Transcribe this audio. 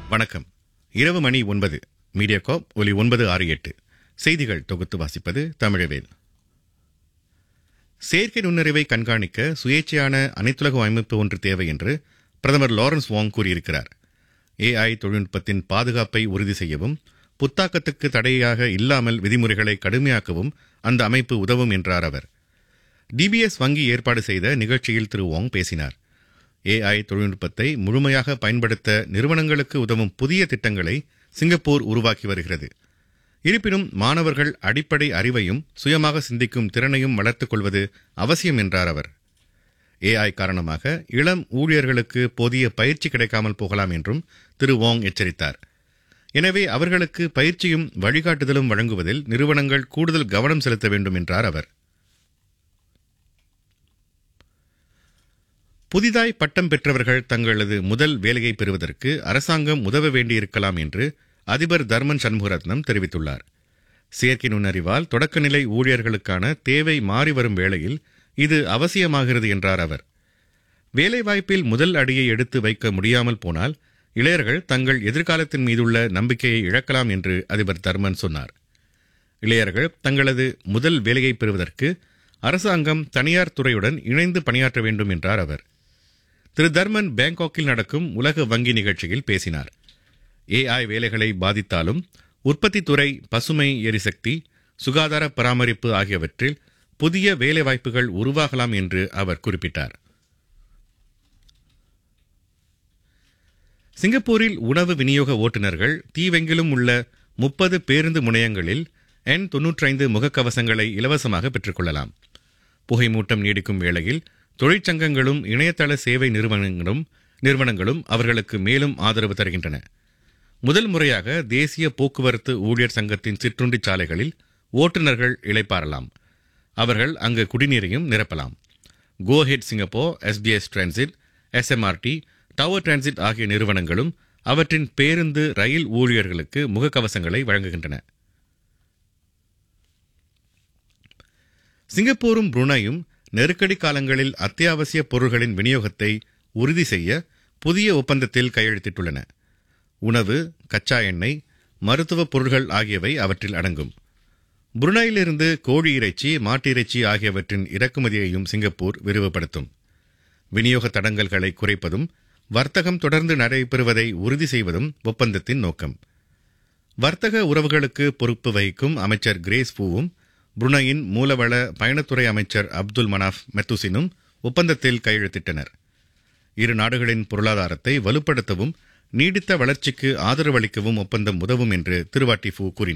வணக்கம் இரவு மணி ஒன்பது மீடியாகாப் ஒலி ஒன்பது ஆறு எட்டு செய்திகள் தொகுத்து வாசிப்பது தமிழவேல் செயற்கை நுண்ணறிவை கண்காணிக்க சுயேட்சையான அனைத்துலக அமைப்பு ஒன்று தேவை என்று பிரதமர் லாரன்ஸ் வாங் கூறியிருக்கிறார் ஏஐ தொழில்நுட்பத்தின் பாதுகாப்பை உறுதி செய்யவும் புத்தாக்கத்துக்கு தடையாக இல்லாமல் விதிமுறைகளை கடுமையாக்கவும் அந்த அமைப்பு உதவும் என்றார் அவர் டிபிஎஸ் வங்கி ஏற்பாடு செய்த நிகழ்ச்சியில் திரு வாங் பேசினார் ஏஐ தொழில்நுட்பத்தை முழுமையாக பயன்படுத்த நிறுவனங்களுக்கு உதவும் புதிய திட்டங்களை சிங்கப்பூர் உருவாக்கி வருகிறது இருப்பினும் மாணவர்கள் அடிப்படை அறிவையும் சுயமாக சிந்திக்கும் திறனையும் வளர்த்துக் கொள்வது அவசியம் என்றார் அவர் ஏஐ காரணமாக இளம் ஊழியர்களுக்கு போதிய பயிற்சி கிடைக்காமல் போகலாம் என்றும் திரு வாங் எச்சரித்தார் எனவே அவர்களுக்கு பயிற்சியும் வழிகாட்டுதலும் வழங்குவதில் நிறுவனங்கள் கூடுதல் கவனம் செலுத்த வேண்டும் என்றார் அவர் புதிதாய் பட்டம் பெற்றவர்கள் தங்களது முதல் வேலையை பெறுவதற்கு அரசாங்கம் உதவ வேண்டியிருக்கலாம் என்று அதிபர் தர்மன் சண்முகரத்னம் தெரிவித்துள்ளார் செயற்கை நுண்ணறிவால் தொடக்கநிலை ஊழியர்களுக்கான தேவை மாறி வரும் வேளையில் இது அவசியமாகிறது என்றார் அவர் வேலைவாய்ப்பில் முதல் அடியை எடுத்து வைக்க முடியாமல் போனால் இளையர்கள் தங்கள் எதிர்காலத்தின் மீதுள்ள நம்பிக்கையை இழக்கலாம் என்று அதிபர் தர்மன் சொன்னார் இளையர்கள் தங்களது முதல் வேலையை பெறுவதற்கு அரசாங்கம் தனியார் துறையுடன் இணைந்து பணியாற்ற வேண்டும் என்றார் அவர் திரு தர்மன் பேங்காக்கில் நடக்கும் உலக வங்கி நிகழ்ச்சியில் பேசினார் ஏஐ வேலைகளை பாதித்தாலும் உற்பத்தி துறை பசுமை எரிசக்தி சுகாதார பராமரிப்பு ஆகியவற்றில் புதிய வேலைவாய்ப்புகள் உருவாகலாம் என்று அவர் குறிப்பிட்டார் சிங்கப்பூரில் உணவு விநியோக ஓட்டுநர்கள் தீவெங்கிலும் உள்ள முப்பது பேருந்து முனையங்களில் என் தொன்னூற்றைந்து முகக்கவசங்களை இலவசமாக பெற்றுக்கொள்ளலாம் புகைமூட்டம் நீடிக்கும் வேளையில் தொழிற்சங்கங்களும் இணையதள சேவை நிறுவனங்களும் நிறுவனங்களும் அவர்களுக்கு மேலும் ஆதரவு தருகின்றன முதல் முறையாக தேசிய போக்குவரத்து ஊழியர் சங்கத்தின் சிற்றுண்டி சாலைகளில் ஓட்டுநர்கள் இளைப்பாறலாம் அவர்கள் அங்கு குடிநீரையும் நிரப்பலாம் Go Ahead Singapore SBS transit SMRT Tower transit ஆகிய நிறுவனங்களும் அவற்றின் பேருந்து ரயில் ஊழியர்களுக்கு முகக்கவசங்களை வழங்குகின்றன சிங்கப்பூரும் புருனாயும் நெருக்கடி காலங்களில் அத்தியாவசிய பொருள்களின் விநியோகத்தை உறுதி செய்ய புதிய ஒப்பந்தத்தில் கையெழுத்திட்டுள்ளன உணவு கச்சா எண்ணெய் மருத்துவ பொருள்கள் ஆகியவை அவற்றில் அடங்கும் புருனாயிலிருந்து கோழி இறைச்சி மாட்டு இறைச்சி ஆகியவற்றின் இறக்குமதியையும் சிங்கப்பூர் விரிவுபடுத்தும் விநியோக தடங்கல்களை குறைப்பதும் வர்த்தகம் தொடர்ந்து நடைபெறுவதை உறுதி செய்வதும் ஒப்பந்தத்தின் நோக்கம் வர்த்தக உறவுகளுக்கு பொறுப்பு வகிக்கும் அமைச்சர் கிரேஸ் பூவும் புருனையின் மூலவள பயணத்துறை அமைச்சர் அப்துல் மனாஃப் மெத்துசினும் ஒப்பந்தத்தில் கையெழுத்திட்டனர் இரு நாடுகளின் பொருளாதாரத்தை வலுப்படுத்தவும் நீடித்த வளர்ச்சிக்கு ஆதரவளிக்கவும் ஒப்பந்தம் உதவும் என்று திருவாட்டி ஃபூ கூறினார்